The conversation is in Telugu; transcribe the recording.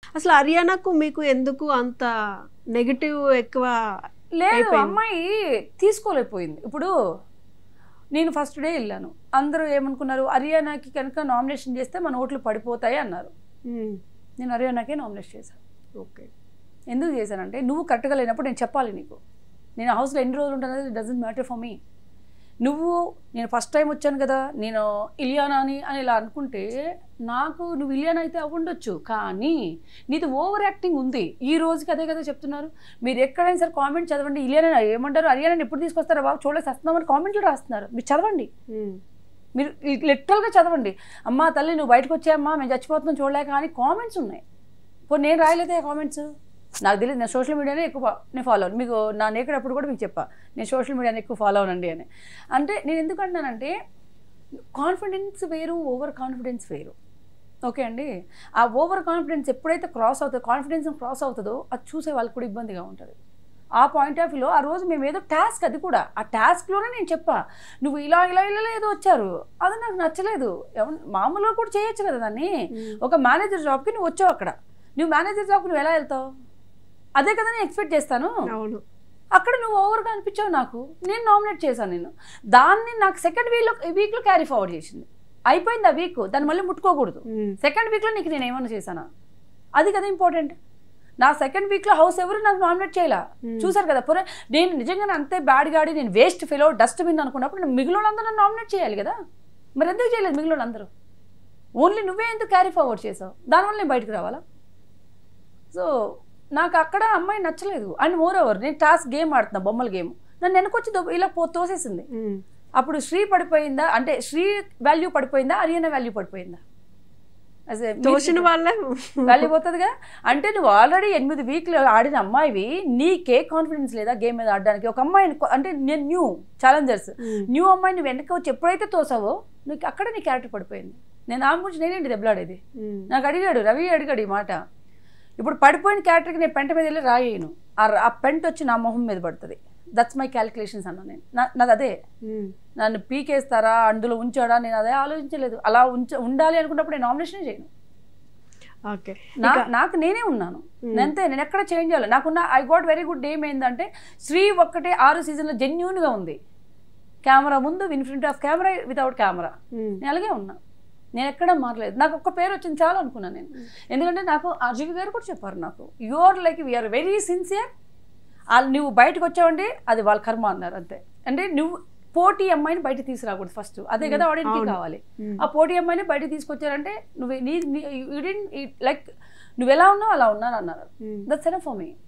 అసలు హర్యానాకు మీకు ఎందుకు అంత నెగిటివ్ ఎక్కువ లేదు అయిపోయింది. అమ్మాయి తీసుకోలేకపోయింది ఇప్పుడు నేను ఫస్ట్ డే వెళ్ళాను అందరూ ఏమనుకున్నారు హర్యానాకి కనుక నామినేషన్ చేస్తే మన ఓట్లు పడిపోతాయి అన్నారు ఉమ్, నేను హర్యానాకే నామినేట్ చేశాను ఓకే ఎందుకు చేశానంటే నువ్వు కరెక్ట్గా లేనప్పుడు నేను చెప్పాలి నీకు నేను హౌస్లో ఎన్ని రోజులు ఉంటానది డజంట్ మ్యాటర్ ఫర్ మీ నువ్వు నేను ఫస్ట్ టైం వచ్చాను కదా నేను ఇలియానా అని అని ఇలా అనుకుంటే నాకు నువ్వు ఇలియానా అయితే అవ్వండొచ్చు కానీ నీది ఓవర్ యాక్టింగ్ ఉంది ఈ రోజుకి అదే కదా చెప్తున్నారు మీరు ఎక్కడైనా సరే కామెంట్ చదవండి ఇలియానా ఏమంటారు హర్యానా ఎప్పుడు తీసుకొస్తారా బాబు చూడలేక వస్తున్నామని కామెంట్లు రాస్తున్నారు మీరు చదవండి ఉమ్, మీరు లిటరల్గా చదవండి అమ్మా తల్లి నువ్వు బయటకు వచ్చాయమ్మా మేము చచ్చిపోతున్నాం చూడలేక అని కామెంట్స్ ఉన్నాయి ఇప్పుడు నేను రాయలేదే కామెంట్స్ నాకు తెలియదు నేను సోషల్ మీడియానే ఎక్కువ ఫా- నేను ఫాలో అవును మీకు నా నేకడప్పుడు కూడా మీకు చెప్పా నేను సోషల్ మీడియాని ఎక్కువ ఫాలో అవునండి అని అంటే నేను ఎందుకు అంటున్నానంటే కాన్ఫిడెన్స్ వేరు ఓవర్ కాన్ఫిడెన్స్ వేరు ఓకే అండి ఆ ఓవర్ కాన్ఫిడెన్స్ ఎప్పుడైతే క్రాస్ అవుతుందో కాన్ఫిడెన్స్ క్రాస్ అవుతుందో అది చూసే వాళ్ళకి కూడా ఇబ్బందిగా ఉంటుంది ఆ పాయింట్ ఆఫ్ వ్యూలో ఆ రోజు మేము ఏదో టాస్క్ అది కూడా ఆ టాస్క్లోనే నేను చెప్పా నువ్వు ఇలా ఇలా ఇలా ఏదో వచ్చారు అది నాకు నచ్చలేదు ఎవరు మామూలుగా కూడా చేయొచ్చు కదా దాన్ని ఒక మేనేజర్ జాబ్కి నువ్వు వచ్చావు అక్కడ నువ్వు మేనేజర్ జాబ్కి నువ్వు ఎలా వెళ్తావు అదే కదా నేను ఎక్స్పెక్ట్ చేస్తాను అవును అక్కడ నువ్వు ఓవర్గా అనిపించావు నాకు నేను నామినేట్ చేశాను నేను దాన్ని నాకు సెకండ్ వీక్లో వీక్లో క్యారీ ఫార్వర్డ్ చేసింది అయిపోయింది ఆ వీక్ దాన్ని మళ్ళీ ముట్టుకోకూడదు ఉమ్, సెకండ్ వీక్లో నీకు నేను ఏమైనా చేశానా అది కదా ఇంపార్టెంట్ నా సెకండ్ వీక్లో హౌస్ ఎవరు నాకు నామినేట్ చేయలే చూసారు కదా పుర నేను నిజంగానే అంతే బ్యాడ్ గాడి నేను వేస్ట్ ఫెలో డస్ట్బిన్ అనుకున్నప్పుడు నేను మిగిలిన అందరూ నామినేట్ చేయాలి కదా మరి ఎందుకు చేయలేదు మిగిలిన అందరూ ఓన్లీ నువ్వే ఎందుకు క్యారీ ఫార్వర్డ్ చేసావు దానివల్ల నేను బయటకు రావాలా సో నాకు అక్కడ అమ్మాయి నచ్చలేదు అండ్ మోర్ ఓవర్ నేను టాస్క్ గేమ్ ఆడుతున్నా బొమ్మల గేమ్ నన్ను వెనకొచ్చి దొబ్బ- ఇలా పో తోసేసింది ఉమ్, అప్పుడు శ్రీ పడిపోయిందా అంటే శ్రీ వాల్యూ పడిపోయిందా హర్యానా వాల్యూ పడిపోయిందా As a- తోసిన వాళ్ళే వాల్యూ పోతుందిగా అంటే నువ్వు ఆల్రెడీ ఎనిమిది వీక్లు ఆడిన అమ్మాయివి నీకే కాన్ఫిడెన్స్ లేదా గేమ్ మీద ఆడడానికి ఒక అమ్మాయిని కొ- అంటే నేను న్యూ ఛాలెంజర్స్ ఉమ్, న్యూ అమ్మాయిని వెనక వచ్చి ఎప్పుడైతే తోసావో నీకు అక్కడ నీ క్యారెక్టర్ పడిపోయింది నేను ఆమె గురించి నేనేంటి దెబ్బలాడేది ఉమ్, నాకు అడిగాడు రవి అడిగాడు ఈ మాట ఇప్పుడు పడిపోయిన క్యారెక్టర్కి నేను పెంట మీద వెళ్ళి రాయేయను ఆ ర- ఆ పెంట వచ్చి నా మొహం మీద పడుతుంది దట్స్ మై క్యాలిక్యులేషన్స్ అన్నా నేను నా- నాది అదే ఉమ్, నన్ను పీకేస్తారా అందులో ఉంచాడా నేను అదే ఆలోచించలేదు అలా ఉంచ ఉండాలి అనుకున్నప్పుడు నేను నామినేషన్ చేయను ఓకే నా నాకు నేనే ఉన్నాను అంతే నేను ఎక్కడ చేంజ్ చేయాలి నాకున్న ఐ గాట్ వెరీ గుడ్ ఏం ఏంటంటే శ్రీ ఒక్కటే ఆరు సీజన్లో జెన్యున్గా ఉంది కెమెరా ముందు in front of camera without camera um, నేను అలాగే ఉన్నా నేను ఎక్కడ మారలేదు నాకు ఒక్క పేరు వచ్చింది చాలా అనుకున్నాను నేను ఎందుకంటే నాకు అర్జువి గారు కూడా చెప్పారు నాకు your like we are very sincere వాళ్ళు నువ్వు బయటకు వచ్చావండి అది వాళ్ళ కర్మ అన్నారు అంతే అంటే నువ్వు పోటీ అమ్మాయిని బయట తీసుకురాకూడదు ఫస్ట్ అదే కదా ఆడియన్స్కి అవును. కావాలి ఉమ్. ఆ పోటీ అమ్మాయిని బయట తీసుకొచ్చారంటే నువ్వు నీ లైక్ నువ్వు ఎలా ఉన్నావు అలా ఉన్నాను అన్నారు um. That's enough for me